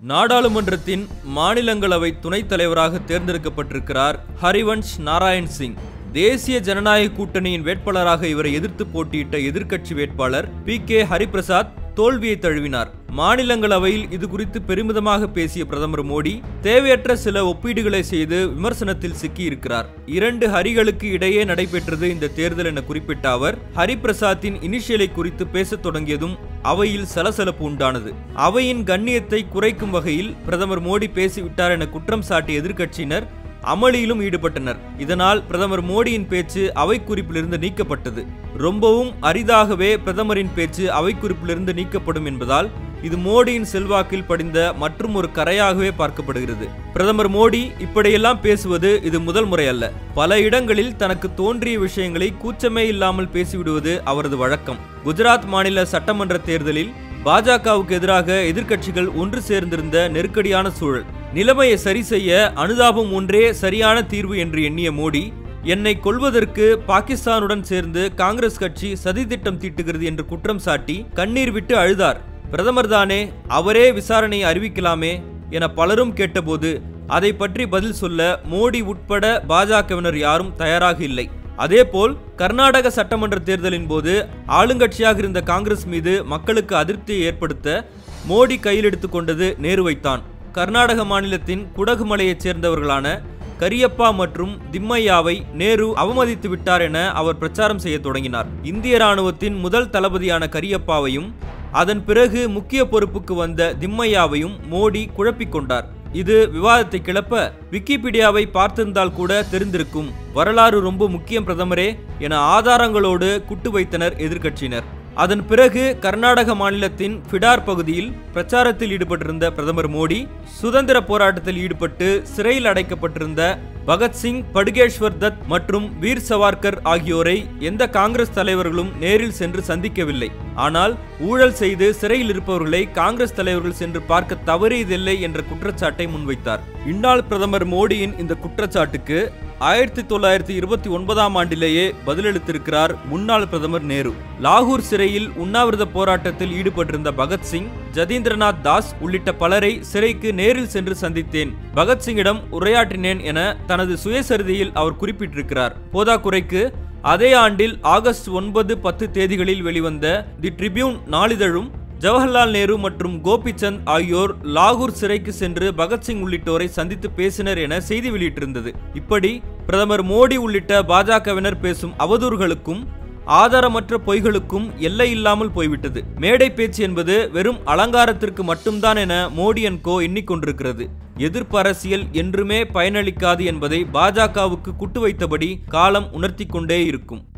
நாடாளுமன்றத்தின் மாநிலங்களவை துணைத் தலைவராக தேர்ந்தெடுக்கப்பட்டிருக்கிறார் ஹரிவன்ஷ் நாராயண் சிங் தேசிய ஜனநாயக கூட்டணியின் வேட்பாளராக இவரை எதிர்த்து போட்டியிட்ட எதிர்க்கட்சி வேட்பாளர் பி கே ஹரிபிரசாத் தோல்வியை தழுவினார் மாநிலங்களவையில் இது குறித்து பெருமிதமாக பேசிய பிரதமர் மோடி தேவையற்ற சில ஒப்பீடுகளை செய்து விமர்சனத்தில் சிக்கியிருக்கிறார் இரண்டு ஹரிகளுக்கு இடையே நடைபெற்றது இந்த தேர்தல் என குறிப்பிட்ட அவர் ஹரிபிரசாத்தின் இனிஷியலை குறித்து பேசத் தொடங்கியதும் அவையில் சலசலப்பு உண்டானது அவையின் கண்ணியத்தை குறைக்கும் வகையில் பிரதமர் மோடி பேசிவிட்டார் என குற்றம் சாட்டிய எதிர்க்கட்சியினர் அமளியிலும் ஈடுபட்டனர் இதனால் பிரதமர் மோடியின் பேச்சு அவை குறிப்பிலிருந்து நீக்கப்பட்டது ரொம்பவும் அரிதாகவே பிரதமரின் பேச்சு அவை குறிப்பிலிருந்து நீக்கப்படும் என்பதால் இது மோடியின் செல்வாக்கில் படிந்த மற்றும் ஒரு கரையாகவே பார்க்கப்படுகிறது பிரதமர் மோடி இப்படியெல்லாம் பேசுவது இது முதல் முறை அல்ல பல இடங்களில் தனக்கு தோன்றிய விஷயங்களை கூச்சமே இல்லாமல் பேசிவிடுவது அவரது வழக்கம் குஜராத் மாநில சட்டமன்ற தேர்தலில் பாஜகவுக்கு எதிராக எதிர்க்கட்சிகள் ஒன்று சேர்ந்திருந்த நெருக்கடியான சூழல் நிலைமையை சரி செய்ய அனுதாபம் ஒன்றே சரியான தீர்வு என்று எண்ணிய மோடி என்னை கொல்வதற்கு பாகிஸ்தானுடன் சேர்ந்து காங்கிரஸ் கட்சி சதி திட்டம் தீட்டுகிறது என்று குற்றம் சாட்டி கண்ணீர் விட்டு அழுதார் பிரதமர் தானே அவரே விசாரணையை அறிவிக்கலாமே என பலரும் கேட்டபோது அதை பற்றி பதில் சொல்ல மோடி உட்பட பாஜகவினர் யாரும் தயாராக இல்லை அதேபோல் கர்நாடக சட்டமன்ற தேர்தலின் போது ஆளுங்கட்சியாக இருந்த காங்கிரஸ் மீது மக்களுக்கு அதிருப்தியை ஏற்படுத்த மோடி கையில் எடுத்துக்கொண்டது நேருவைத்தான் கர்நாடக மாநிலத்தின் குடகு மலையைச் சேர்ந்தவர்களான கரியப்பா மற்றும் திம்மையாவை நேரு அவமதித்து விட்டார் என அவர் பிரச்சாரம் செய்ய தொடங்கினார் இந்திய ராணுவத்தின் முதல் தளபதியான கரியப்பாவையும் அதன் பிறகு முக்கிய பொறுப்புக்கு வந்த திம்மையாவையும் மோடி குழப்பிக் கொண்டார் இது விவாதத்தை கிளப்ப விக்கிபீடியாவை பார்த்திருந்தால் கூட தெரிந்திருக்கும் வரலாறு ரொம்ப முக்கியம் பிரதமரே என ஆதாரங்களோடு குட்டு வைத்தனர் எதிர்க்கட்சியினர் அதன் பிறகு கர்நாடக மாநிலத்தின் ஃபிடார் பகுதியில் பிரச்சாரத்தில் ஈடுபட்டிருந்த பிரதமர் மோடி சுதந்திர போராட்டத்தில் ஈடுபட்டு சிறையில் அடைக்கப்பட்டிருந்த பகத்சிங் படுகேஷ்வர் தத் மற்றும் வீர் சவார்கர் ஆகியோரை எந்த காங்கிரஸ் தலைவர்களும் நேரில் சென்று சந்திக்கவில்லை ஆனால் ஊழல் செய்து சிறையில் இருப்பவர்களை காங்கிரஸ் தலைவர்கள் சென்று பார்க்க தவறியதில்லை என்ற குற்றச்சாட்டை முன்வைத்தார் இந்நாள் பிரதமர் மோடியின் இந்த குற்றச்சாட்டுக்கு ஆயிரத்தி தொள்ளாயிரத்தி இருபத்தி ஒன்பதாம் ஆண்டிலேயே பதிலளித்திருக்கிறார் முன்னாள் பிரதமர் நேரு லாகூர் சிறையில் உண்ணாவிரத போராட்டத்தில் ஈடுபட்டிருந்த பகத்சிங் ஜதீந்திரநாத் தாஸ் உள்ளிட்ட பலரை சிறைக்கு நேரில் சென்று சந்தித்தேன் பகத்சிங்கிடம் உரையாற்றினேன் என தனது சுயசரிதையில் அவர் குறிப்பிட்டிருக்கிறார் போதாக்குறைக்கு அதே ஆண்டில் ஆகஸ்ட் ஒன்பது பத்து தேதிகளில் வெளிவந்த தி ட்ரிபியூன் நாளிதழும் ஜவஹர்லால் நேரு மற்றும் கோபிச்சந்த் ஆகியோர் லாகூர் சிறைக்கு சென்று பகத்சிங் உள்ளிட்டோரை சந்தித்து பேசினர் என செய்தி வெளியிட்டிருந்தது இப்படி பிரதமர் மோடி உள்ளிட்ட பாஜகவினர் பேசும் அவதூறுகளுக்கும் ஆதாரமற்ற பொய்களுக்கும் எல்லை இல்லாமல் போய்விட்டது மேடை பேச்சு என்பது வெறும் அலங்காரத்திற்கு மட்டும்தான் என மோடி அண்ட் கோ எண்ணிக்கொண்டிருக்கிறது எதிர்ப்பு அரசியல் என்றுமே பயனளிக்காது என்பதை பாஜகவுக்கு குட்டு வைத்தபடி காலம் உணர்த்தி கொண்டே இருக்கும்